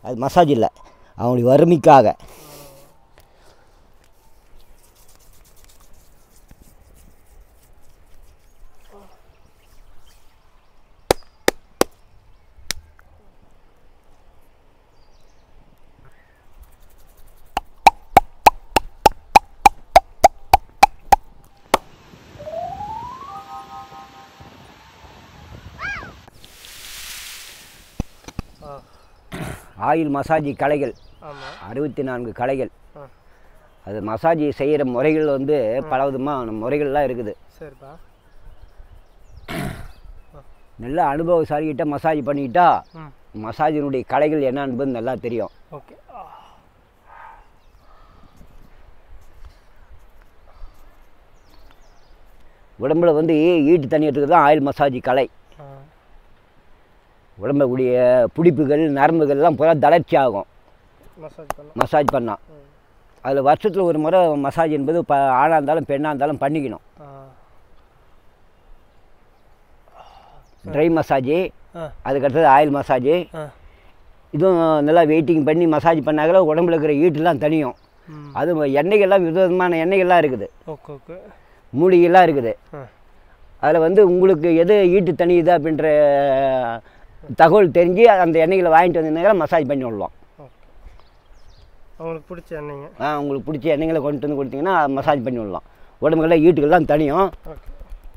அது மசாஜ் இல்லை அவங்களுடைய வறுமைக்காக ஆ ஆயில் மசாஜ் கலைகள் ஆமாம் அறுபத்தி நான்கு கலைகள் ஆ அது மசாஜ் செய்கிற முறைகள் வந்து பல விதமான முறைகள்லாம் இருக்குது சரிப்பா நல்ல அனுபவசாலிகிட்ட மசாஜ் பண்ணிக்கிட்டா ம் மசாஜினுடைய கலைகள் என்ன என்பது நல்லா தெரியும் ஓகே ஆ உடம்புல வந்து ஈட்டு தண்ணி எடுத்துக்கிறது தான் ஆயில் மசாஜ் கலை ஆ உடம்புல கூடிய பிடிப்புகள் நரம்புகள்லாம் பூரா தளர்ச்சி ஆகும் மசாஜ் பண்ணலாம் மசாஜ் பண்ணால் ம் அதில் வருஷத்தில் ஒரு முறை மசாஜ் என்பது ப ஆணாக இருந்தாலும் பெண்ணாக இருந்தாலும் பண்ணிக்கணும் ஆ ட்ரை மசாஜ் ஆ அதுக்கடுத்தது ஆயில் மசாஜ் ஆ இதுவும் நல்லா வெயிட்டிங் பண்ணி மசாஜ் பண்ணாக்கல உடம்புல இருக்கிற ஈட்டுலாம் தனியும் ம் அது எண்ணெய்கள்லாம் விதவிதமான எண்ணெய்கள்லாம் இருக்குது ஓகே ஓகே மூலிகைலாம் இருக்குது ஆ அதில் வந்து உங்களுக்கு எது ஈட்டு தனியுது அப்படின்ற தகவல் தெரிஞ்சு அந்த எண்ணெய்களை வாங்கிட்டு வந்தீங்கன்னா மசாஜ் பண்ணி விடலாம் ஓகே அவங்களுக்கு பிடிச்ச எண்ணெய்ங்க ஆ உங்களுக்கு பிடிச்ச எண்ணெய்களை கொண்டு வந்து கொடுத்தீங்கன்னா மசாஜ் பண்ணி விடலாம் உடம்புக்கெல்லாம் ஈட்டுகள்லாம் தனியும் ஓகே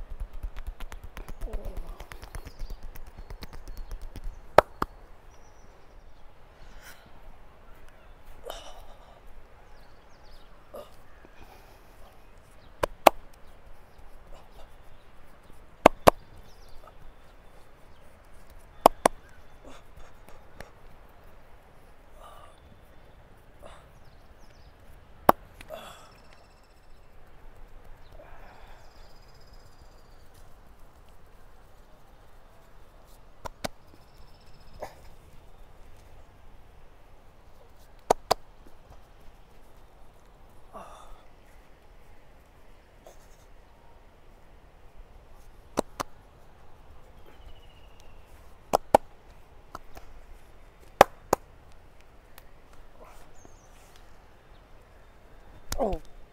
ஓ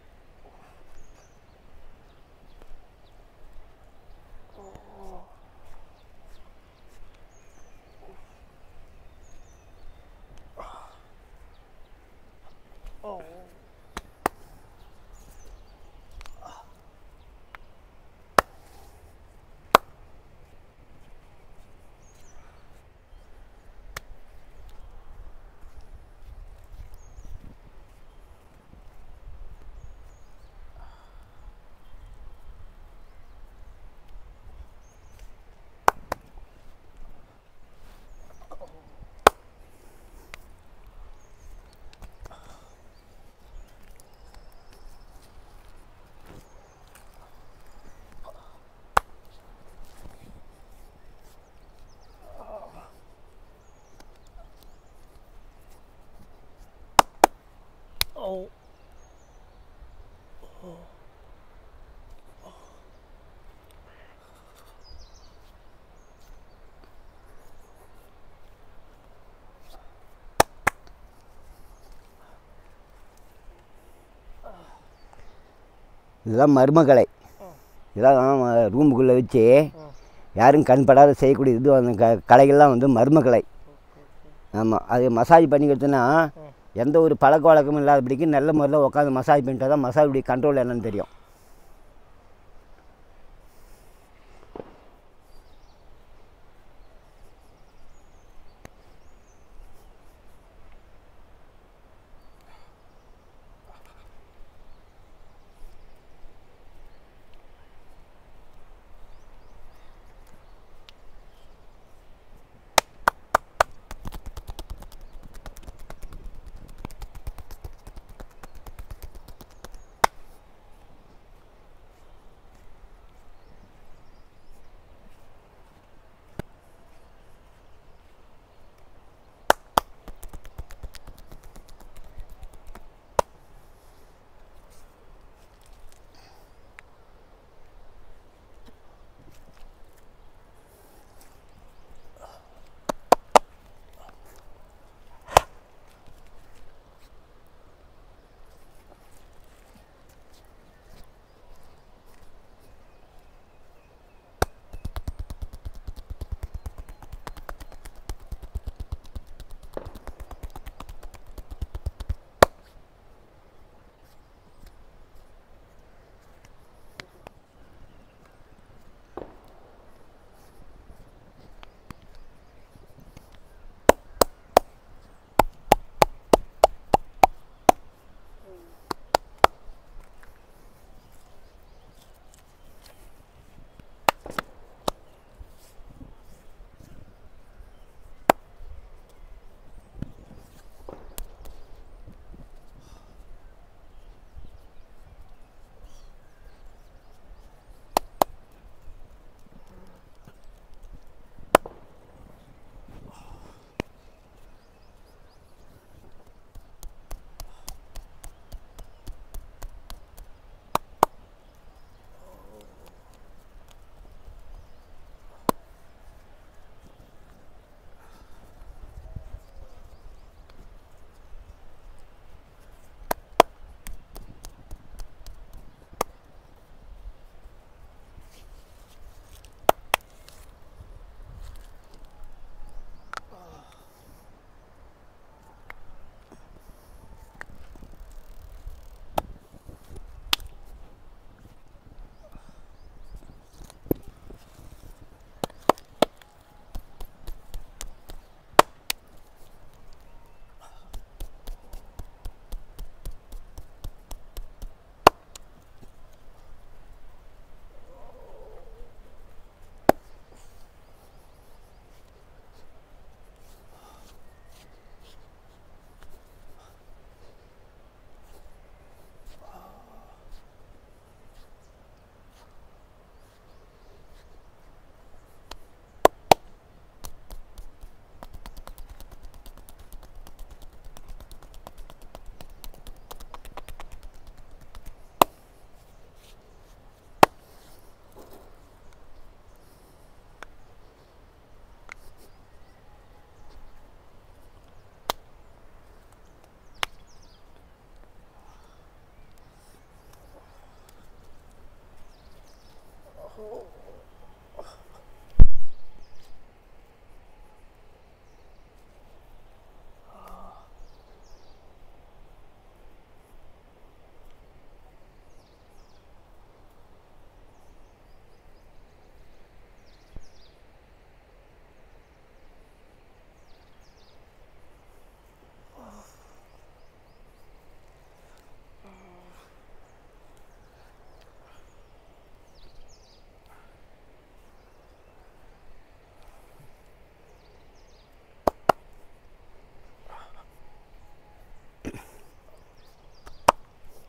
Oh. இதெல்லாம் மர்மக்கலை இதெல்லாம் ரூமுக்குள்ளே வச்சு யாரும் கண்படாத செய்யக்கூடிய இது அந்த க கலைகள்லாம் வந்து மர்மக்கலை ஆமாம் அது மசாஜ் பண்ணிக்கிறதுனா எந்த ஒரு பழக்க வழக்கமும் இல்லாதபடிக்கு நல்ல முறையில் உட்காந்து மசாஜ் பண்ணிட்டா தான் மசாஜுடைய கண்ட்ரோல் என்னன்னு தெரியும்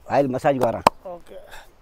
ஆயில் மசாஜுக்கு வரேன் ஓகே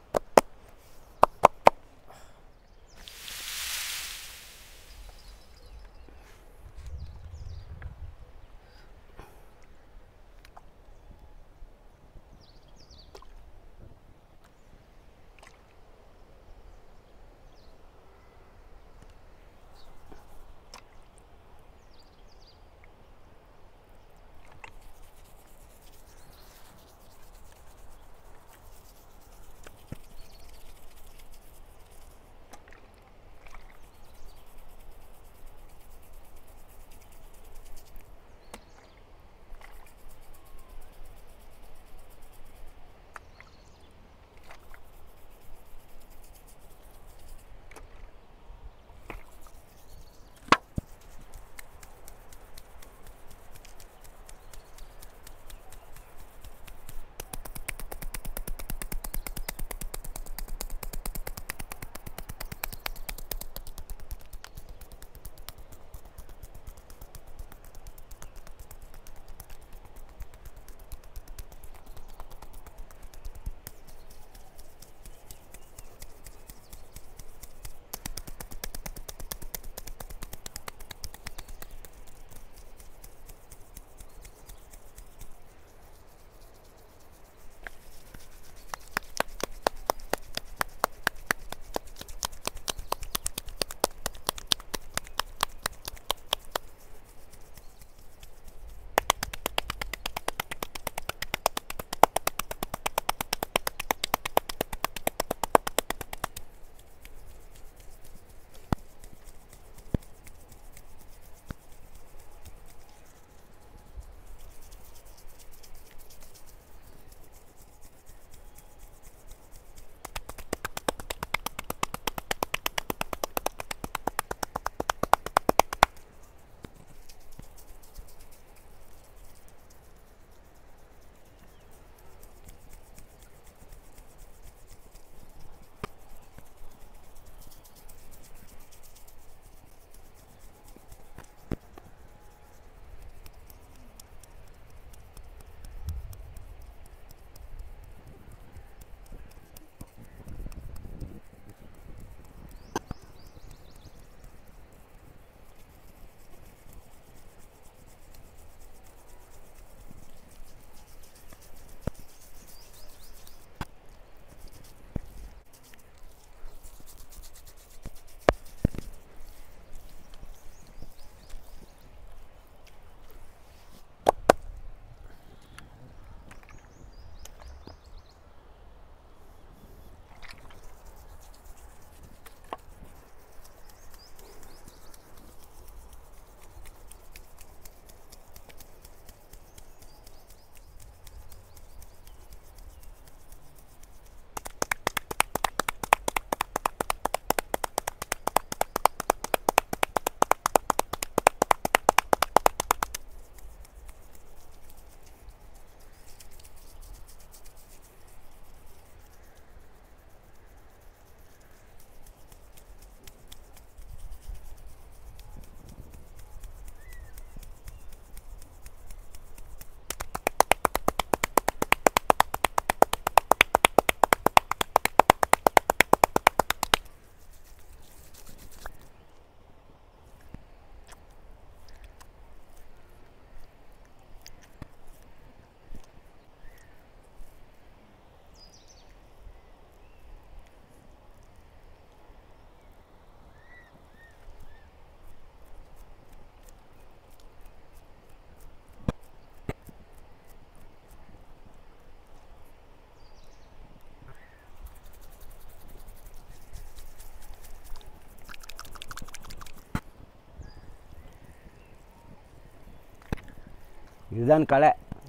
இதுதான் கலை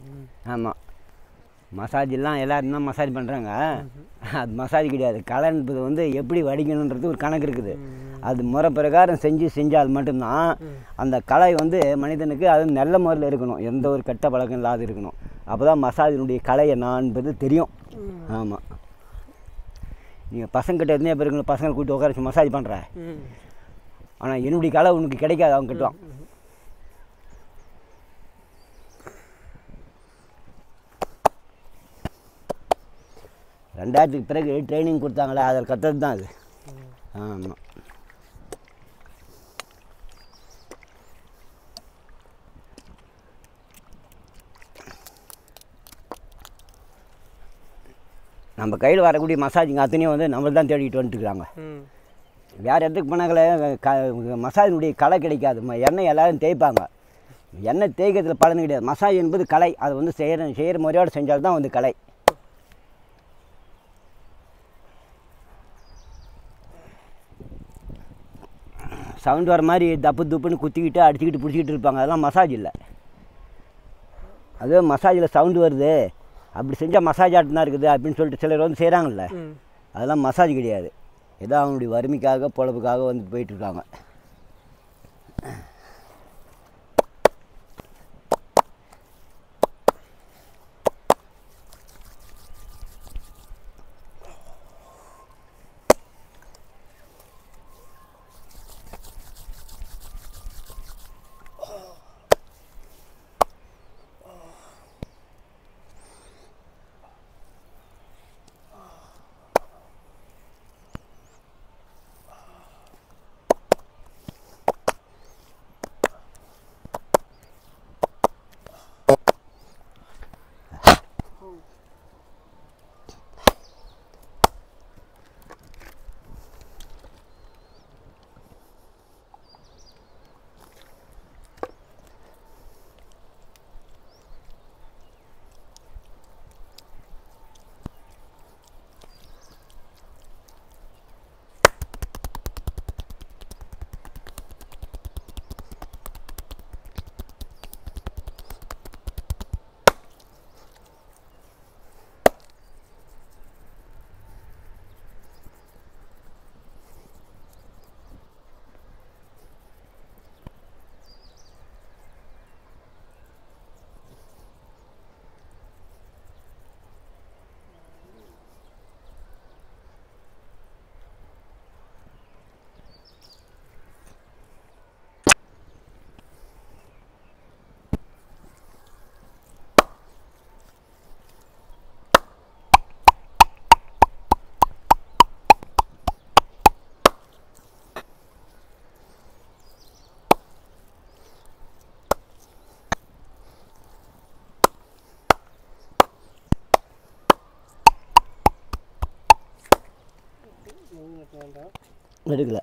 ஆமாம் மசாஜெல்லாம் எல்லாரும் தான் மசாஜ் பண்ணுறாங்க அது மசாஜ் கிடையாது கலை என்பது வந்து எப்படி வடிக்கணுன்றது ஒரு கணக்கு இருக்குது அது முறை பிரகாரம் செஞ்சு செஞ்சால் மட்டும்தான் அந்த கலை வந்து மனிதனுக்கு அது நல்ல முறையில் இருக்கணும் எந்த ஒரு கெட்ட பழக்கம் இல்லாத இருக்கணும் அப்போ தான் மசாஜினுடைய கலை என்ன என்பது தெரியும் ஆமாம் நீங்கள் பசங்கிட்ட இருந்தே பிறகு பசங்களை கூட்டி உட்கார வச்சு மசாஜ் பண்ணுற ம் ஆனால் என்னுடைய கலை உனக்கு கிடைக்காது அவங்க கிட்ட ரெண்டாயிரத்துக்கு பிறகு ட்ரைனிங் கொடுத்தாங்களே அதில் கற்றுறது தான் அது ம். ஆமாம் நம்ம கையில் வரக்கூடிய மசாஜிங்க அத்தனையும் வந்து நம்மள தான் தேடிட்டு வந்துட்டுருக்காங்க ம் வேறு இடத்துக்கு போனாங்களே க மசாஜினுடைய கலை கிடைக்காது ம- எண்ணெய் எல்லாரும் தேய்ப்பாங்க எண்ணெய் தேய்க்கிறதுல பலன் கிடையாது மசாஜ் என்பது கலை அதை வந்து செய்கிற செய்கிற முறையோடு செஞ்சால் தான் வந்து கலை சவுண்ட் வர மாதிரி தப்பு துப்புன்னு குத்திக்கிட்டு அடிச்சுக்கிட்டு பிடிச்சிக்கிட்டு இருப்பாங்க அதெல்லாம் மசாஜ் இல்லை அதுவே மசாஜில் சவுண்டு வருது அப்படி செஞ்சால் மசாஜ் ஆட்டம் தான் இருக்குது அப்படின்னு சொல்லிட்டு சிலர் வந்து செய்கிறாங்கல்ல ம் அதெல்லாம் மசாஜ் கிடையாது ஏதோ அவனுடைய வறுமைக்காக பொழப்புக்காக வந்து போயிட்டுருக்காங்க உங்களுக்கு வேண்டாம் எடுக்கல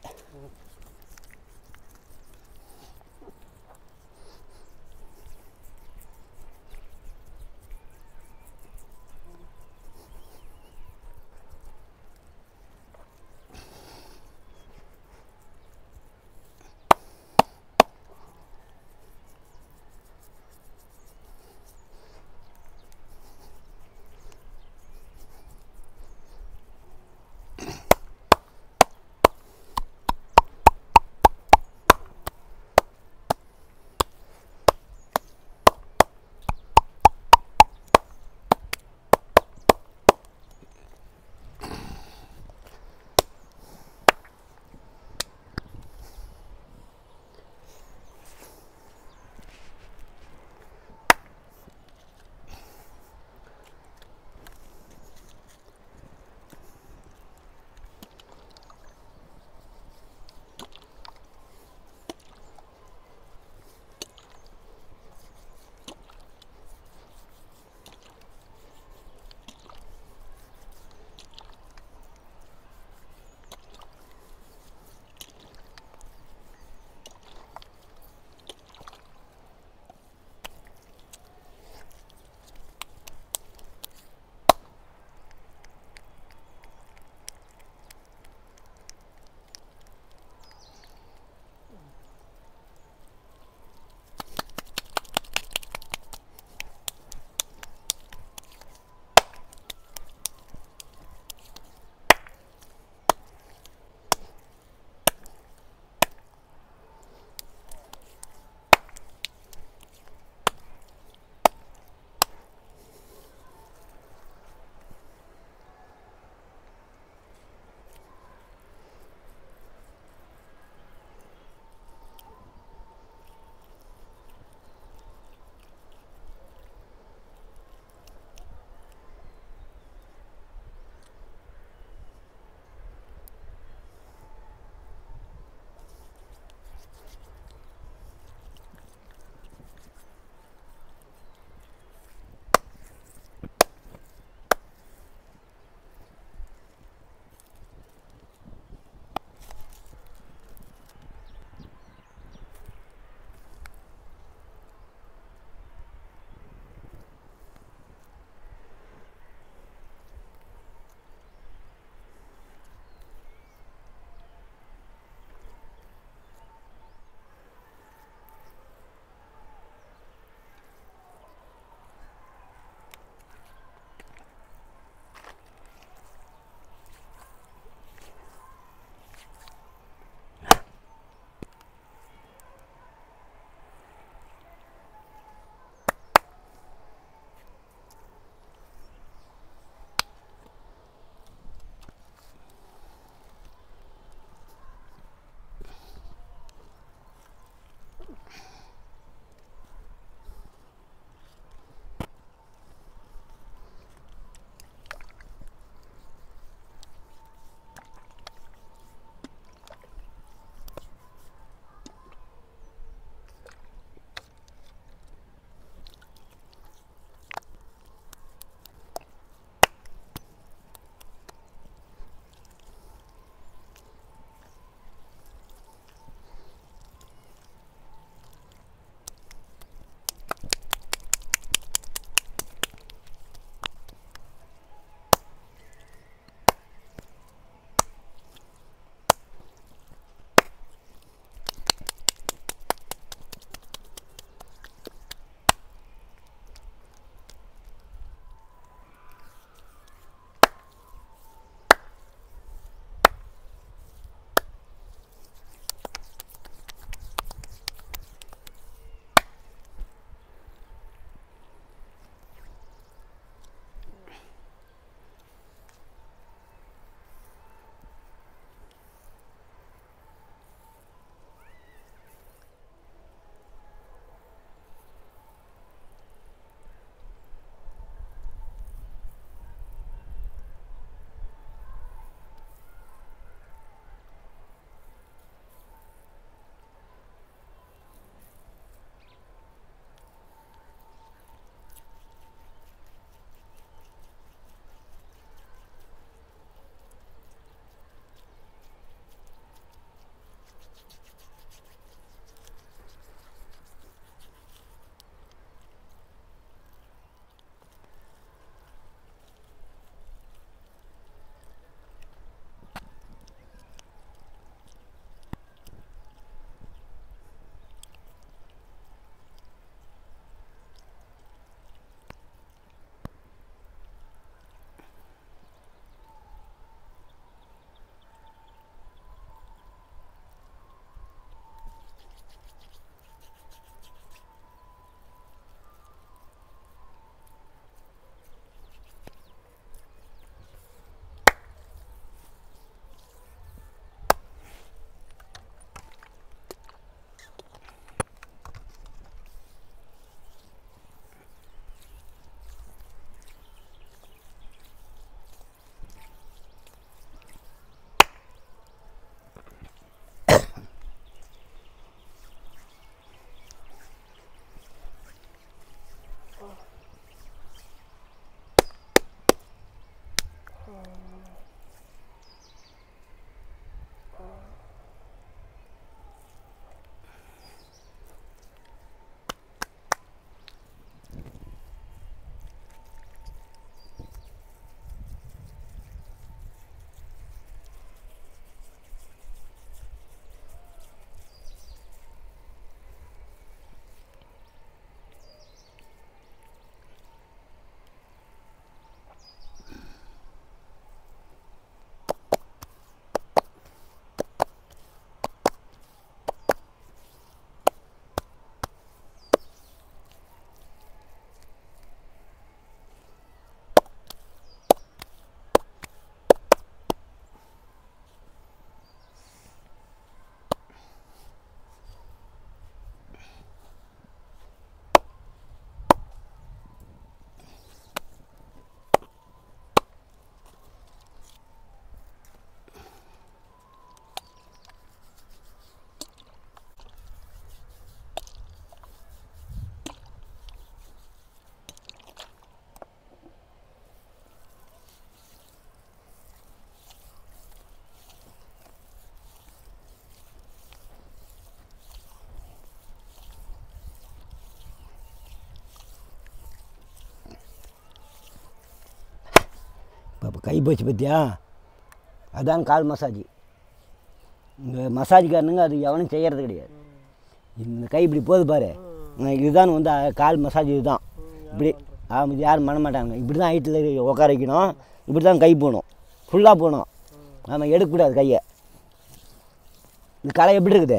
கை போச்சு பற்றியா அதான் கால் மசாஜ் இந்த மசாஜ்காரனுங்க அது எவனும் செய்கிறது கிடையாது இந்த கை இப்படி போகுது பாரு அஹ் இதுதான் வந்து அஹ், கால் மசாஜ் இதுதான் இப்படி ஆமாம் இது யாரும் பண்ண மாட்டாங்க இப்படி தான் ஹைட்டில் உட்கார வைக்கணும் இப்படி தான் கை போகணும் ஃபுல்லாக போகணும் ஆமாம் எடுக்கக்கூடாது கையை இந்த களை எப்படி இருக்குது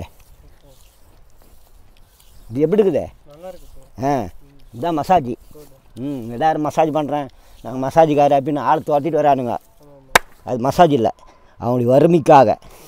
இது எப்படி இருக்குது நல்லா இருக்கு சார் ஆ இதுதான் மசாஜ் குட் ம் எல்லாரும் மசாஜ் பண்ணுறேன் நாங்கள் மசாஜுக்காரு அப்படின்னு ஆள் துரத்திட்டு வரானுங்க ஆமாம் ஆமாம் அது மசாஜ் இல்லை அவங்களுடைய வறுமைக்காக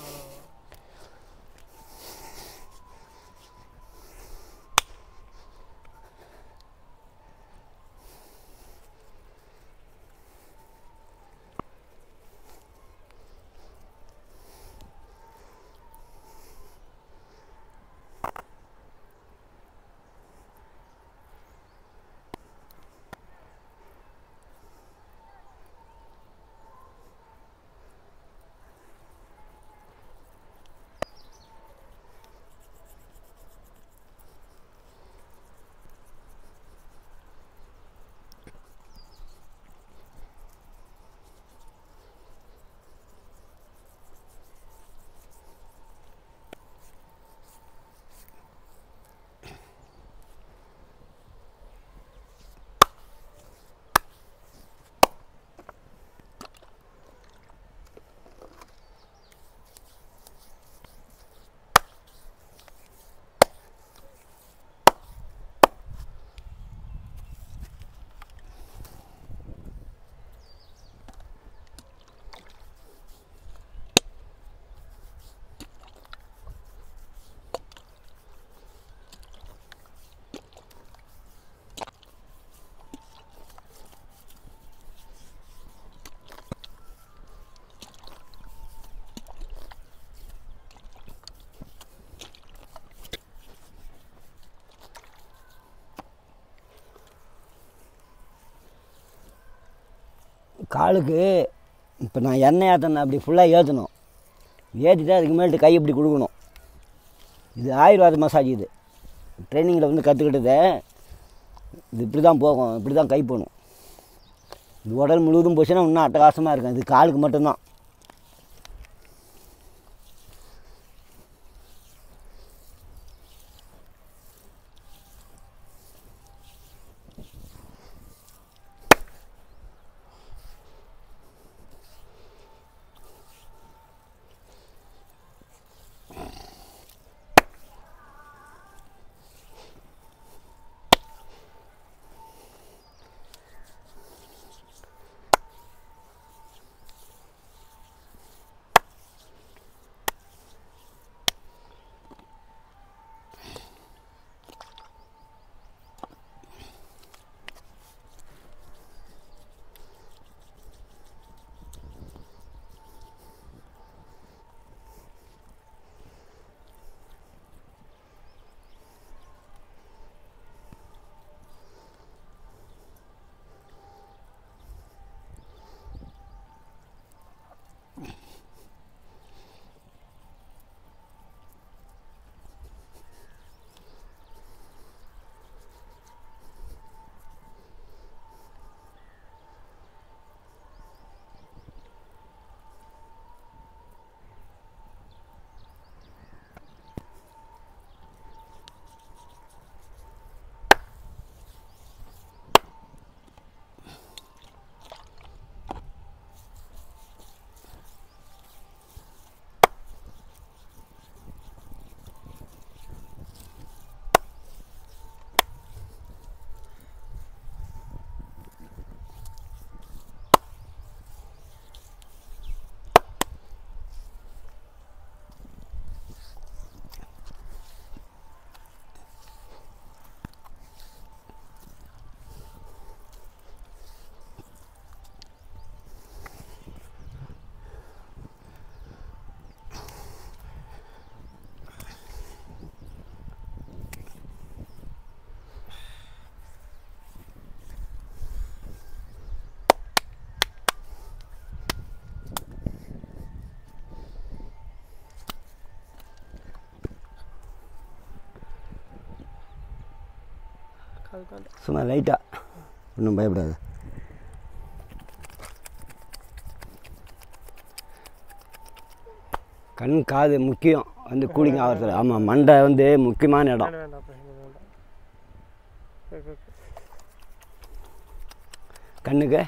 காலுக்கு இப்போ நான் எண்ணெய் ஏற்றணும் அப்படி ஃபுல்லாக ஏற்றணும் ஏற்றிட்டு அதுக்கு மேல்ட்டு கை இப்படி கொடுக்கணும் இது ஆயுர்வேத மசாஜ் இது ட்ரைனிங்கில் வந்து கற்றுக்கிட்டது இது இப்படி தான் போகும் இப்படி தான் கை போகணும் இது உடல் முழுவதும் போச்சுன்னா இன்னும் அட்டகாசமாக இருக்கும் இது காலுக்கு மட்டும்தான் கால் கால் சும்மா லைட்டாக ஒன்றும் பயப்படாது கண் காது முக்கியம் வந்து கூலிங் ஆகிறது ஆமாம் மண்டை வந்து முக்கியமான இடம் வேண்டாம் வேண்டாம் அப்போ எனக்கு வேண்டாம் ஓகே ஓகே கண்ணுக்கு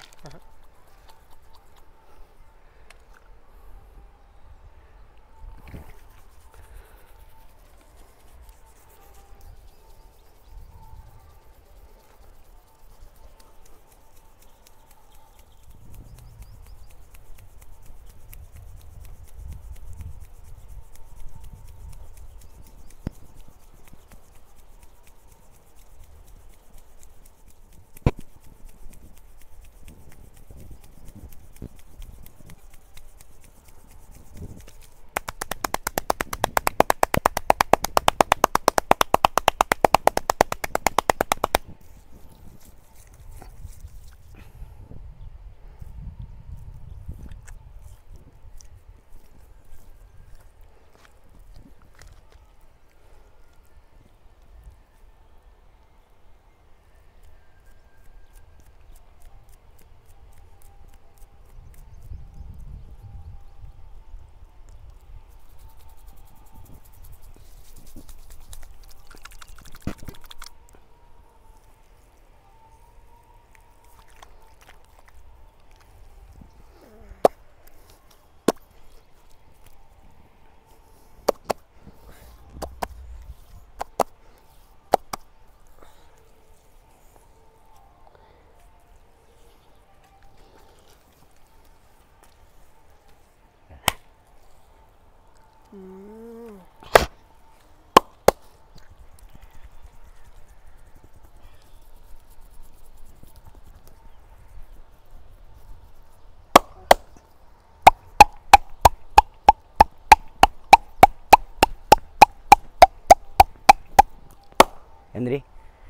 எந்திரி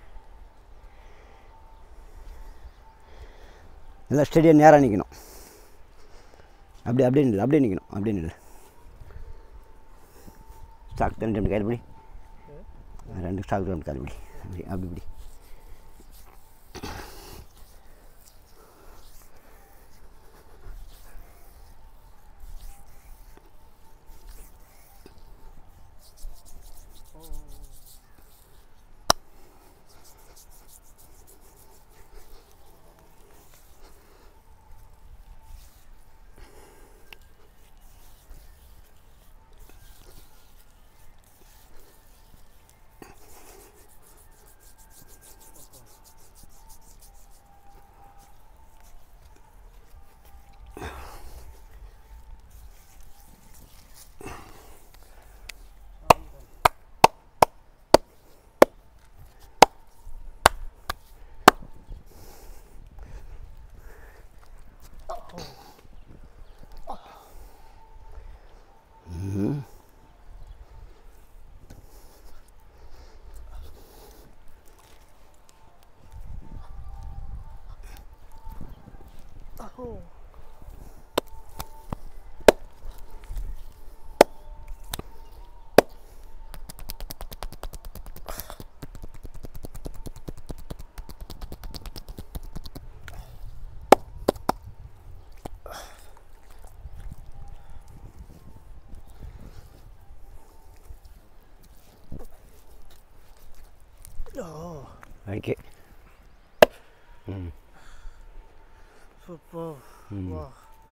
நல்லா ஸ்டெடியாக நேராக நிற்கணும் அப்படி அப்படியே நில்லு அப்படியே நிற்கணும் அப்படியே நில்லு ஸ்டாக் ரெண்டு ரெண்டு கையில் பிடி ரெண்டு ஸ்டாக் ரெண்டு கையில் பிடி அப்படி அப்படி பிடி Oh. Oh, ஓகே ம் super. ம் Wow.